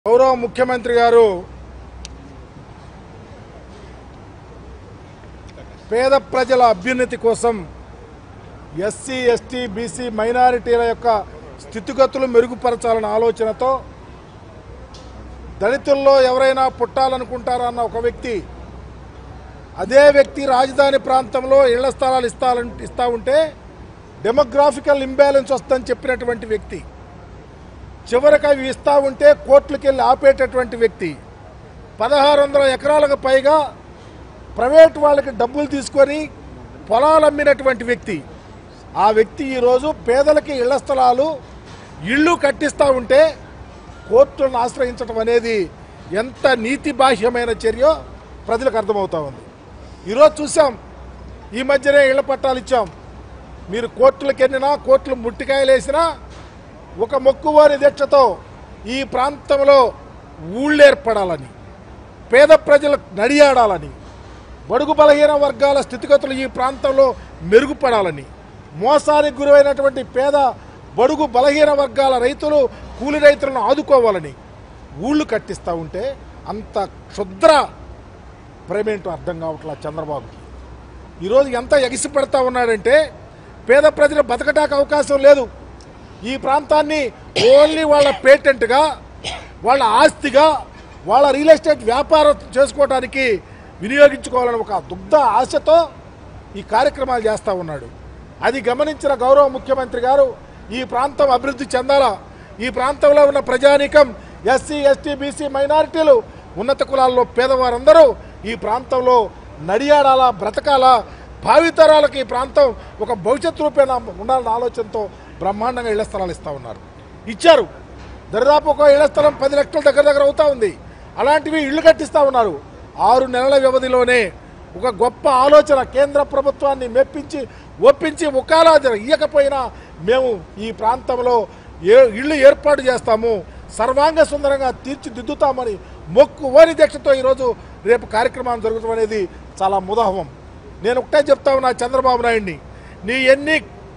గౌరవ ముఖ్యమంత్రి గారు పేద ప్రజల అభ్యున్నతి కోసం ఎస్సీ ఎస్టీ బీసీ మైనారిటీల యొక్క స్థితిగతులు మెరుగుపరచాలన్న ఆలోచనతో దళితుల్లో ఎవరైనా పుట్టాలనుకుంటారన్న ఒక వ్యక్తి అదే వ్యక్తి రాజధాని ప్రాంతంలో ఇళ్ల స్థలాలు ఇస్తాలని ఇస్తా ఉంటే డెమోగ్రాఫికల్ ఇంబ్యాలెన్స్ వస్తుందని చెప్పినటువంటి వ్యక్తి చివరికి అవి ఇస్తా ఉంటే కోర్టులకు వెళ్ళి ఆపేటటువంటి వ్యక్తి పదహారు వందల ఎకరాలకు పైగా ప్రైవేట్ వాళ్ళకి డబ్బులు తీసుకొని పొలాలు అమ్మినటువంటి వ్యక్తి ఆ వ్యక్తి ఈరోజు పేదలకి ఇళ్ల స్థలాలు ఇళ్ళు కట్టిస్తూ ఉంటే కోర్టులను ఆశ్రయించడం అనేది ఎంత నీతి బాహ్యమైన చర్యో ప్రజలకు అర్థమవుతా ఉంది ఈరోజు చూసాం ఈ మధ్యనే ఇళ్ల పట్టాలు ఇచ్చాం మీరు కోర్టులకు వెళ్ళినా కోర్టులు ముట్టికాయలు వేసినా ఒక మొక్కువారి దీక్షతో ఈ ప్రాంతంలో ఊళ్ళు ఏర్పడాలని పేద ప్రజలు నడియాడాలని బడుగు బలహీన వర్గాల స్థితిగతులు ఈ ప్రాంతంలో మెరుగుపడాలని మోసానికి గురైనటువంటి పేద బడుగు బలహీన వర్గాల రైతులు కూలి రైతులను ఆదుకోవాలని ఊళ్ళు కట్టిస్తూ ఉంటే అంత క్షుద్ర ప్రేమేంటో అర్థం కావట్లా చంద్రబాబుకి ఈరోజు ఎంత ఎగిసి పెడతా ఉన్నాడంటే పేద ప్రజలు బతకటానికి అవకాశం లేదు ఈ ప్రాంతాన్ని ఓన్లీ వాళ్ళ పేటెంట్గా వాళ్ళ ఆస్తిగా వాళ్ళ రియల్ ఎస్టేట్ వ్యాపారం చేసుకోవడానికి వినియోగించుకోవాలని ఒక దుగ్ధ ఆశతో ఈ కార్యక్రమాలు చేస్తూ ఉన్నాడు అది గమనించిన గౌరవ ముఖ్యమంత్రి గారు ఈ ప్రాంతం అభివృద్ధి చెందాలా ఈ ప్రాంతంలో ఉన్న ప్రజానీకం ఎస్సీ ఎస్టీ బీసీ మైనారిటీలు ఉన్నత కులాల్లో పేదవారందరూ ఈ ప్రాంతంలో నడియాడాలా బ్రతకాలా భావితరాలకు ఈ ప్రాంతం ఒక భవిష్యత్తు రూపేణ ఉండాలన్న ఆలోచనతో బ్రహ్మాండంగా ఇళ్ల స్థలాలు ఇస్తూ ఉన్నారు ఇచ్చారు దరిదాపు ఒక ఇళ్ల స్థలం పది లక్షల దగ్గర దగ్గర అవుతా ఉంది అలాంటివి ఇళ్ళు కట్టిస్తూ ఉన్నారు ఆరు నెలల వ్యవధిలోనే ఒక గొప్ప ఆలోచన కేంద్ర ప్రభుత్వాన్ని మెప్పించి ఒప్పించి ఒకాలా ఇయ్యకపోయినా మేము ఈ ప్రాంతంలో ఏ ఇళ్ళు ఏర్పాటు చేస్తాము సర్వాంగ సుందరంగా తీర్చిదిద్దుతామని మొక్కు ఓని దీక్షతో ఈరోజు రేపు కార్యక్రమం జరుగుతాం అనేది చాలా ముదాహం నేను ఒకటే చెప్తా ఉన్నా చంద్రబాబు నాయుడిని నీ ఎన్ని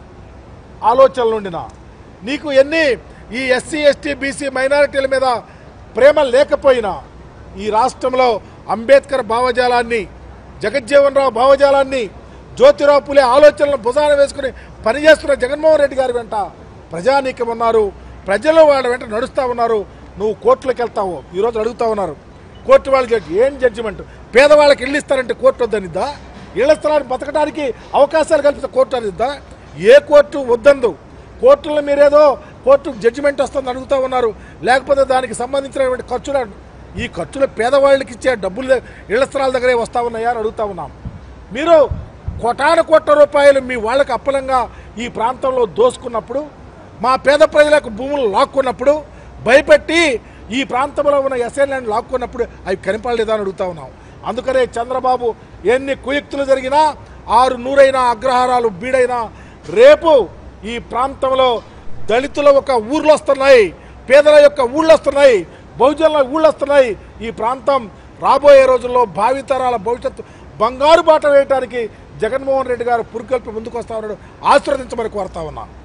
ఆలోచనలు ఉండినా నీకు ఎన్ని ఈ ఎస్సీ ఎస్టీ బీసీ మైనారిటీల మీద ప్రేమ లేకపోయినా ఈ రాష్ట్రంలో అంబేద్కర్ భావజాలాన్ని జగజ్జీవన్ రావు భావజాలాన్ని జ్యోతిరావు పులే ఆలోచనలను భుజాన వేసుకుని పనిచేస్తున్న జగన్మోహన్ రెడ్డి గారి వెంట ప్రజానీకం ఉన్నారు ప్రజలు వాళ్ళ వెంట నడుస్తూ ఉన్నారు నువ్వు కోర్టులకు వెళ్తావు ఈరోజు అడుగుతా ఉన్నారు కోర్టు వాళ్ళకి ఏం జడ్జిమెంట్ పేదవాళ్ళకి ఇల్లు ఇస్తారంటే కోర్టు వద్దనిద్దా ఇళ్ల స్థలాన్ని బతకడానికి అవకాశాలు కల్పిస్తే కోర్టు అనిద్దా ఏ కోర్టు వద్దందు కోర్టులను మీరేదో కోర్టు జడ్జిమెంట్ వస్తుంది అడుగుతూ ఉన్నారు లేకపోతే దానికి సంబంధించినటువంటి ఖర్చులు ఈ ఖర్చులు పేదవాళ్ళకి ఇచ్చే డబ్బులు ఇళ్ల స్థలాల దగ్గరే వస్తా ఉన్నాయా అని అడుగుతా ఉన్నాం మీరు కోటాను కోట్ల రూపాయలు మీ వాళ్ళకి అప్పలంగా ఈ ప్రాంతంలో దోసుకున్నప్పుడు మా పేద ప్రజలకు భూములు లాక్కున్నప్పుడు భయపెట్టి ఈ ప్రాంతంలో ఉన్న ఎస్ఎన్ ల్యాండ్ లాక్కున్నప్పుడు అవి కనిపడలేదా అని అడుగుతా ఉన్నాం అందుకనే చంద్రబాబు ఎన్ని కుయుక్తులు జరిగినా ఆరు నూరైనా అగ్రహారాలు బీడైనా రేపు ఈ ప్రాంతంలో దళితుల ఒక ఊర్లు వస్తున్నాయి పేదల యొక్క ఊళ్ళు వస్తున్నాయి బహుజనుల ఊళ్ళు వస్తున్నాయి ఈ ప్రాంతం రాబోయే రోజుల్లో భావితరాల భవిష్యత్తు బంగారు బాట వేయడానికి జగన్మోహన్ రెడ్డి గారు పురుకొల్పి ముందుకు వస్తా ఉన్నాడు ఆశీర్వదించమని కోరుతా ఉన్నా